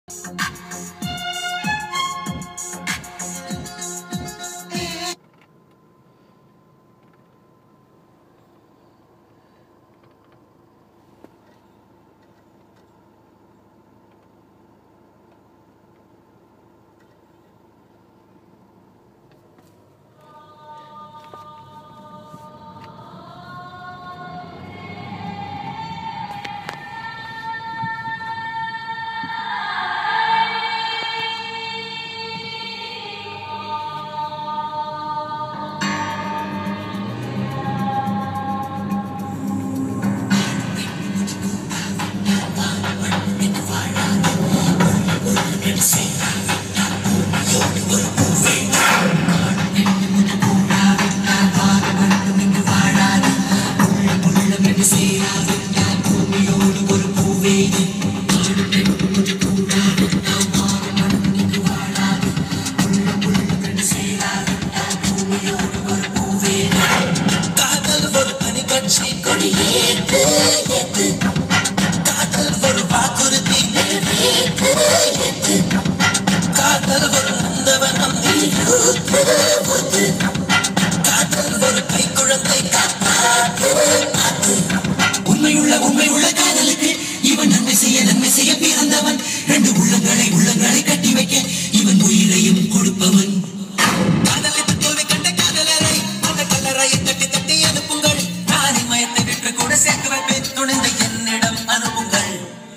காதல் ஒரு தனி கட்சி கொடியேற்று ஏற்று காதல் ஒரு வாக்குறுதி நிறைவேற்று ஏற்று காதல் ஒரு நந்தவனம் நீ ஊத்து ஊத்து காதல் ஒரு கை குழந்தை காப்பாற்று காத்து உண்மையுள்ள உண்மையுள்ள காதலுக்கு இவன் நன்மை செய்ய நன்மை செய்ய பிறந்தவன் ரெண்டு உள்ளங்களை உள்ளங்களை கட்டி வைக்க இவன் உயிரையும் கொடுப்பவன் காதலித்து தோல்வி கண்ட காதலரை அந்த கல்லறையை தட்டி தட்டி அனுப்புங்கள் நானே மயத்தை விற்று கூட சேர்த்து வைப்பேன் துணிந்து என்னிடம் அனுப்புங்கள்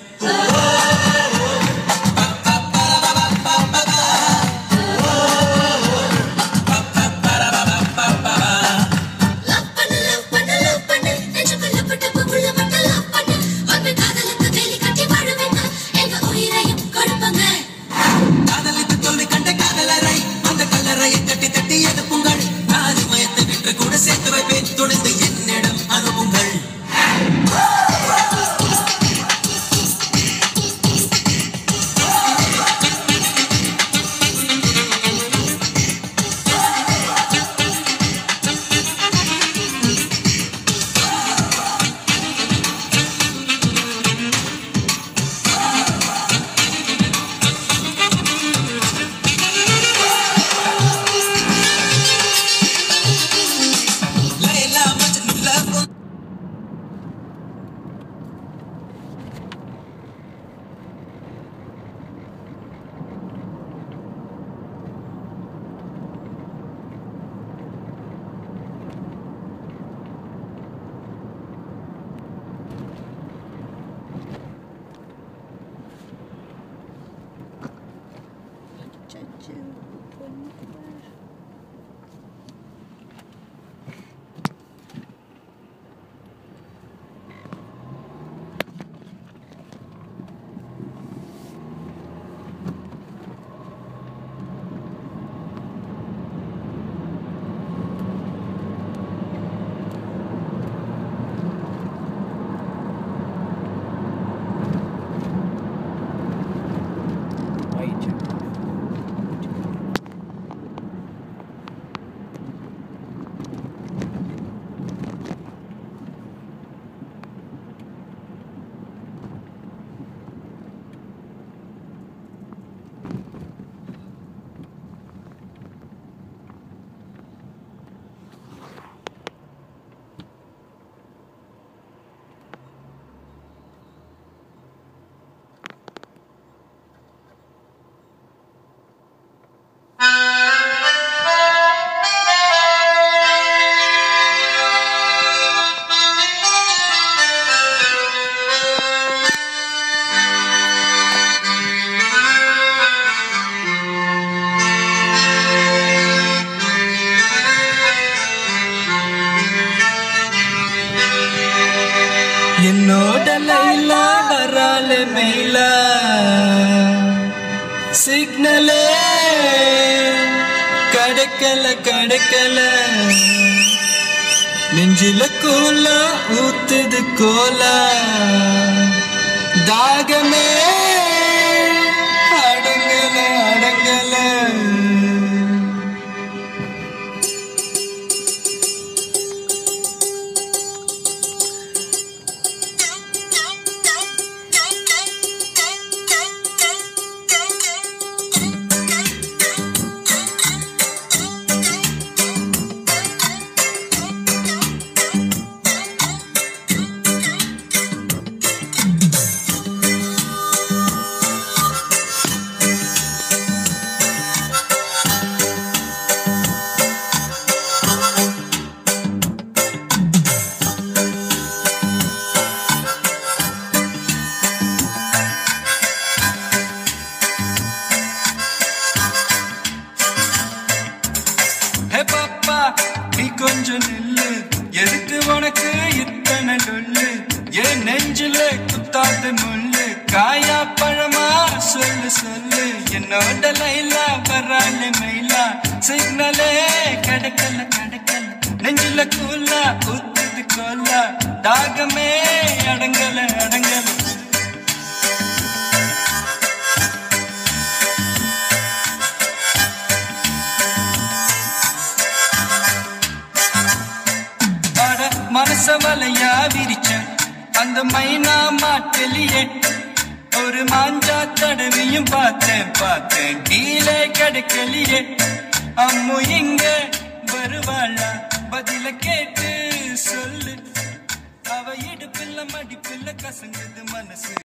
லவ் பண்ணு லவ் பண்ணு லவ் பண்ணு நெஞ்சுக்குள்ள பட்ட புகுள்ள மட்டும் லவ் பண்ணு உண்மை காதலுக்கு வேலி கட்டி வாழ வைக்க எங்க உயிரையும் கொடுப்பாங்க காதலித்து தோல்வி கண்ட காதலரை அந்த கல்லறையை தட்டி தட்டி அனுப்புங்கள் நானே மயத்தை விற்று கூட சேர்த்து வைப்பேன் துணிந்து என்னிடம் அனுப்புங்கள் லைலா மஜ்னு லவ் என்னோட லைலா வரால மெயில சிக்னலே கிடைக்கல கிடைக்கல நெஞ்சில கோலா ஊத்துது கோலா தாகமே அடங்கல அடங்கல என்னோட லைலா வராளே மயிலா சிக்னலே கிடைக்கல கிடைக்கல நெஞ்சில கூலா ஊத்துது கோலா தாகமே அடங்கல அடங்கல அட மனச வலையா விரிச்ச அந்த மைனா மாட்டலியே ஒரு மாஞ்சா தடவையும் பார்த்தேன் பார்த்தேன் கீழே கிடைக்கலையே அம்மு இங்க வருவாளா பதில கேட்டு சொல்லு அவ இடுப்பில்ல மடிப்பில்ல கசங்குது மனசு